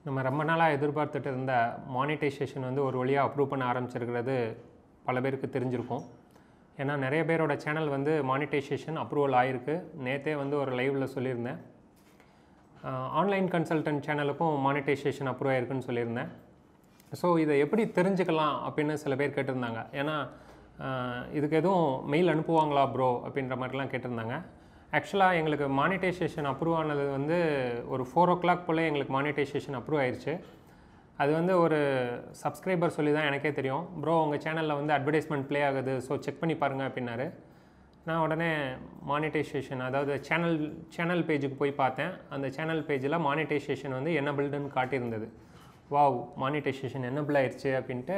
நம்ம ரொம்ப நாளாக எதிர்பார்த்துட்டு இருந்த மானிட்டைசேஷன் வந்து ஒரு வழியாக அப்ரூவ் பண்ண ஆரம்பிச்சிருக்கிறது பல பேருக்கு தெரிஞ்சிருக்கும் ஏன்னா நிறைய பேரோட சேனல் வந்து மானிட்டைசேஷன் அப்ரூவல் ஆகிருக்கு நேற்றே வந்து ஒரு லைவில் சொல்லியிருந்தேன் ஆன்லைன் கன்சல்டன்ட் சேனலுக்கும் மானிட்டைசேஷன் அப்ரூவ் ஆயிருக்குன்னு சொல்லியிருந்தேன் ஸோ இதை எப்படி தெரிஞ்சுக்கலாம் அப்படின்னு சில பேர் கேட்டிருந்தாங்க ஏன்னா ஆஹ், இதுக்கு எதுவும் மெயில் அனுப்புவாங்களா ப்ரோ அப்படின்ற மாதிரிலாம் கேட்டிருந்தாங்க ஆக்சுவலாக எங்களுக்கு மானிட்டைசேஷன் அப்ரூவ் ஆனது வந்து ஒரு ஃபோர் ஓ கிளாக் போல் எங்களுக்கு மானிட்டைசேஷன் அப்ரூவ் ஆயிருச்சு அது வந்து ஒரு சப்ஸ்கிரைபர் சொல்லி தான் எனக்கே தெரியும் ப்ரோ உங்கள் சேனலில் வந்து அட்வர்டைஸ்மெண்ட் ப்ளே ஆகுது ஸோ செக் பண்ணி பாருங்கள் அப்படின்னாரு நான் உடனே மானிட்டைசேஷன் அதாவது சேனல் சேனல் பேஜுக்கு போய் பார்த்தேன் அந்த சேனல் பேஜில் மானிட்டைசேஷன் வந்து என்னபிள்டுன்னு காட்டியிருந்தது வாவ் மானிட்டைசேஷன் என்னபிள் ஆயிடுச்சு அப்படின்ட்டு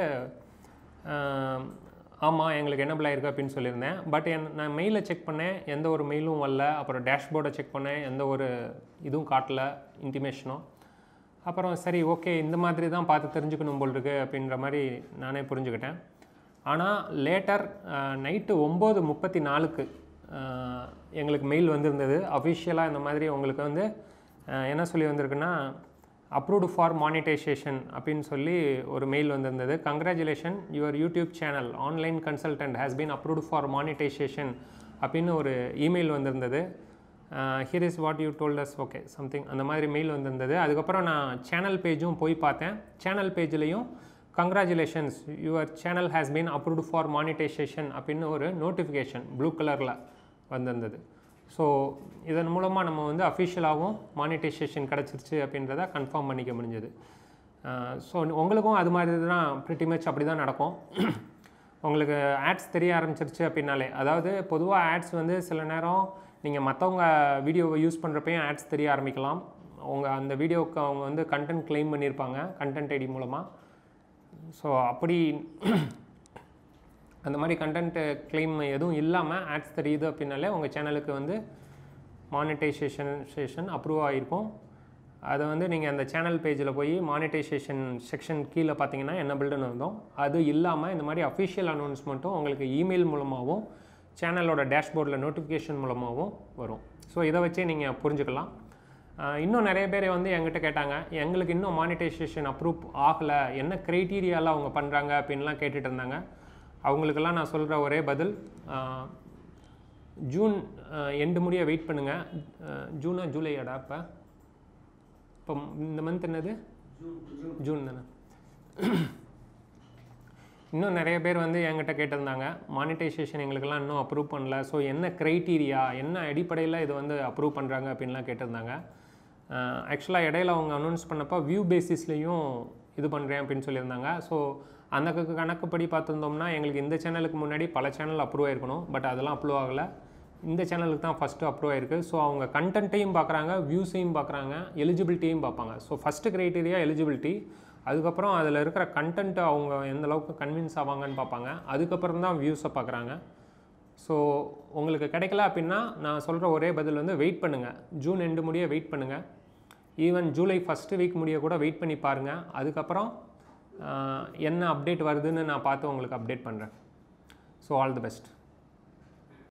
ஆமாம் எங்களுக்கு என்னபிள் ஆயிருக்கு அப்படின்னு சொல்லியிருந்தேன் பட் என் நான் மெயிலை செக் பண்ணேன் எந்த ஒரு மெயிலும் வரல அப்புறம் டேஷ்போர்டை செக் பண்ணேன் எந்த ஒரு இதுவும் காட்டல இன்டிமேஷனும் அப்புறம் சரி ஓகே இந்த மாதிரி தான் பார்த்து தெரிஞ்சுக்கணும் போல் இருக்கு அப்படின்ற மாதிரி நானே புரிஞ்சுக்கிட்டேன் ஆனால் லேட்டர் நைட்டு ஒம்பது முப்பத்தி நாலுக்கு எங்களுக்கு மெயில் வந்திருந்தது அஃபிஷியலாக இந்த மாதிரி உங்களுக்கு வந்து அஹ், என்ன சொல்லி வந்திருக்குன்னா அப்ரூவ்டு ஃபார் மானிட்டைசேஷன் அப்படின்னு சொல்லி ஒரு மெயில் வந்திருந்தது congratulation your YouTube channel online consultant has been approved for monetization அப்படின்னு ஒரு இமெயில் வந்திருந்தது here is what you told us okay something அந்த மாதிரி மெயில் வந்திருந்தது அதுக்கப்புறம் நான் சேனல் பேஜும் போய் பார்த்தேன் சேனல் பேஜ்லேயும் congratulations your channel has been approved for monetization அப்படின்னு ஒரு நோட்டிஃபிகேஷன் ப்ளூ கலரில் வந்திருந்தது ஸோ இதன் மூலமாக நம்ம வந்து அஃபிஷியலாகவும் மானிட்டைசேஷன் கிடச்சிருச்சு அப்படின்றத கன்ஃபார்ம் பண்ணிக்க முடிஞ்சது ஸோ உங்களுக்கும் அது மாதிரி தான் ப்ரிட்டி மச் அப்படி தான் நடக்கும் உங்களுக்கு ஆட்ஸ் தெரிய ஆரம்பிச்சிருச்சு அப்படின்னாலே அதாவது பொதுவாக ஆட்ஸ் வந்து சில நேரம் நீங்கள் மற்றவங்க வீடியோவை யூஸ் பண்ணுறப்பையும் ஆட்ஸ் தெரிய ஆரம்பிக்கலாம் அவங்க அந்த வீடியோவுக்கு அவங்க வந்து கண்டென்ட் claim பண்ணியிருப்பாங்க கண்டென்ட் ஐடி மூலமாக ஸோ அப்படி அந்த மாதிரி கண்டென்ட் claim எதுவும் இல்லாமல் ஆட்ஸ் தெரியுது அப்படின்னாலே உங்கள் சேனலுக்கு வந்து மானிட்டைசேஷன் சேஷன் அப்ரூவ் ஆகிருக்கும் அதை வந்து நீங்கள் அந்த சேனல் பேஜில் போய் மானிட்டைசேஷன் செக்ஷன் கீழே பார்த்தீங்கன்னா என்ன பில்டுன்னு வந்தோம் அது இல்லாமல் இந்த மாதிரி அஃபிஷியல் அனௌன்ஸ்மெண்ட்டும் உங்களுக்கு இமெயில் மூலமாகவும் சேனலோட டேஷ்போர்டில் நோட்டிஃபிகேஷன் மூலமாகவும் வரும் ஸோ இதை வச்சே நீங்கள் புரிஞ்சுக்கலாம் ஆஹ் இன்னும் நிறைய பேர் வந்து என்கிட்ட கேட்டாங்க எங்களுக்கு இன்னும் மானிட்டைசேஷன் அப்ரூவ் ஆகலை என்ன க்ரைட்டீரியாலாம் அவங்க பண்ணுறாங்க அப்படின்லாம் கேட்டுட்டு இருந்தாங்க அவங்களுக்கெல்லாம் நான் சொல்கிற ஒரே பதில் ஆஹ் ஜூன் எண்டு முடிய வெயிட் பண்ணுங்கள் ஜூனா ஜூலையாடா இப்போ இப்போ இந்த மந்த் என்னது ஜூன் தானே இன்னும் நிறைய பேர் வந்து என்கிட்ட கேட்டிருந்தாங்க மானிட்டைசேஷன் எங்களுக்கெல்லாம் இன்னும் அப்ரூவ் பண்ணல ஸோ என்ன க்ரைட்டீரியா என்ன அடிப்படையில் இது வந்து அப்ரூவ் பண்ணுறாங்க அப்படின்லாம் கேட்டிருந்தாங்க ஆக்சுவலாக இடையில அவங்க அனௌன்ஸ் பண்ணப்போ வியூ பேசிஸ்லேயும் இது பண்ணுறேன் அப்படின்னு சொல்லியிருந்தாங்க ஸோ அந்த க- கணக்குப்படி பார்த்துருந்தோம்னா எங்களுக்கு இந்த சேனலுக்கு முன்னாடி பல சேனல் அப்ரூவ் ஆயிருக்கணும் பட் அதெல்லாம் அப்ரூவ் ஆகலை இந்த சேனலுக்கு தான் ஃபஸ்ட்டு அப்ரூவ் ஆயிருக்கு ஸோ அவங்க கண்டென்ட்டையும் பார்க்குறாங்க வியூஸையும் பார்க்குறாங்க எலிஜிபிலிட்டியும் பார்ப்பாங்க ஸோ ஃபஸ்ட்டு க்ரைட்டீரியா எலிஜிபிலிட்டி அதுக்கப்புறம் அதில் இருக்கிற கண்டென்ட் அவங்க எந்த அளவுக்கு கன்வின்ஸ் ஆவாங்கன்னு பார்ப்பாங்க அதுக்கப்புறம் தான் வியூஸை பார்க்குறாங்க ஸோ உங்களுக்கு கிடைக்கல அப்படின்னா நான் சொல்கிற ஒரே பதில் வந்து வெயிட் பண்ணுங்கள் ஜூன் எண்டு முடிய வெயிட் பண்ணுங்கள் ஈவன் ஜூலை ஃபஸ்ட்டு வீக் முடிய கூட வெயிட் பண்ணி பாருங்கள் அதுக்கப்புறம் ஆஹ், என்ன அப்டேட் வருதுன்னு நான் பார்த்து உங்களுக்கு அப்டேட் பண்ணுறேன் ஸோ ஆல் தி பெஸ்ட்